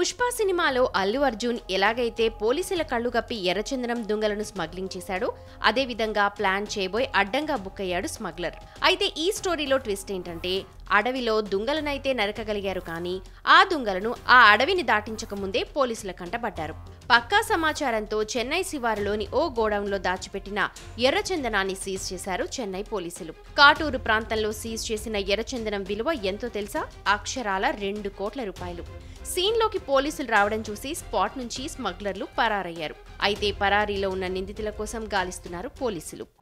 పుష్ప సినిమాలో అల్లు అర్జున్ ఎలాగైతే పోలీసుల కళ్ళు కప్పి ఎర్రచందనం దుంగలను స్మగ్లింగ్ చేశాడో అదేవిధంగా ప్లాన్ చేయబోయి అడ్డంగా బుక్ అయ్యాడు స్మగ్లర్ అయితే ఈ స్టోరీలో ట్విస్ట్ ఏంటంటే అడవిలో దుంగలనైతే నరకగలిగారు కానీ ఆ దుంగలను ఆ అడవిని దాటించక ముందే పోలీసుల కంటపడ్డారు పక్కా సమాచారంతో చెన్నై శివారులోని ఓ గోడౌన్లో దాచిపెట్టిన ఎర్రచందనాన్ని సీజ్ చేశారు చెన్నై పోలీసులు కాటూరు ప్రాంతంలో సీజ్ చేసిన ఎర్రచందనం విలువ ఎంతో తెలుసా అక్షరాల రెండు కోట్ల రూపాయలు సీన్లోకి పోలీసులు రావడం చూసి స్పాట్ నుంచి స్మగ్లర్లు పరారయ్యారు అయితే పరారీలో ఉన్న నిందితుల కోసం గాలిస్తున్నారు పోలీసులు